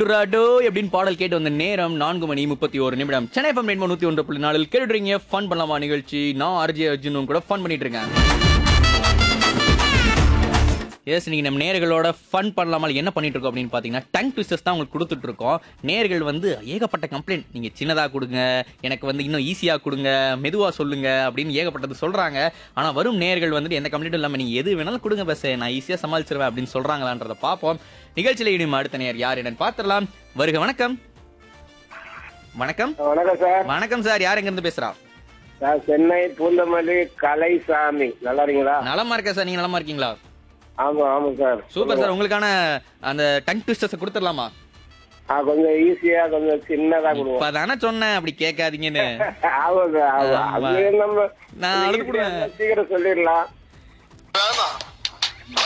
குர்ராடோ எப்படின்னு பாடல் கேட்டு வந்த நேரம் நான்கு மணி முப்பத்தி ஒரு நிமிடம் சென்னை எஃப்எம் ரெண்டு நூத்தி ஒன்று புள்ளி நாலில் கேட்டுறீங்க ஃபன் பண்ணலாமா நிகழ்ச்சி நான் ஆர்ஜே அர்ஜுனும் கூட ஃபன் பண்ணிட்டு இருக்கேன் எஸ் நீங்க நம்ம நேர்களோட ஃபன் பண்ணலாமா என்ன பண்ணிட்டு இருக்கோம் அப்படின்னு பாத்தீங்கன்னா டங் ட்விஸ்டர்ஸ் தான் உங்களுக்கு கொடுத்துட்டு இருக்கோம் நேர்கள் வந்து ஏகப்பட்ட கம்ப்ளைண்ட் நீங்க சின்னதா கொடுங்க எனக்கு வந்து இன்னும் ஈஸியா கொடுங்க மெதுவா சொல்லுங்க அப்படின்னு ஏகப்பட்டது சொல்றாங்க ஆனா வரும் நேர்கள் வந்துட்டு எந்த கம்ப்ளைண்ட்டும் இல்லாம நீங்க எது வேணாலும் கொடுங்க பஸ் நான் ஈஸியா சமாளிச்சிருவேன் அப்படின்னு சொல்றாங்களான்றத பார்ப்போம் நிகழ்ச்சியில இனிமே அடுத்த நேர் யார் என்னன்னு பார்த்துடலாம் வருக வணக்கம் வணக்கம் வணக்கம் சார் வணக்கம் சார் யார் எங்க இருந்து பேசுறா நான் சென்னை பூந்தமல்லி கலைசாமி நல்லா இருக்கீங்களா நலமா இருக்கா சார் நீங்க நலமா இருக்கீங்களா ஆமா ஆமா சார் சூப்பர் சார் உங்களுக்கான அந்த டங் ட்விஸ்டர்ஸ் கொடுத்துடலாமா ஆ கொஞ்சம் ஈஸியா கொஞ்சம் சின்னதா கொடுவோம் இப்பதானே சொன்னேன் அப்படி கேட்காதீங்கன்னு ஆமா சார் ஆமா ஆமா. அது நம்ம நான் அழுது easy ஆ போடுவேன். சீக்கிரம் சொல்லிடலாம்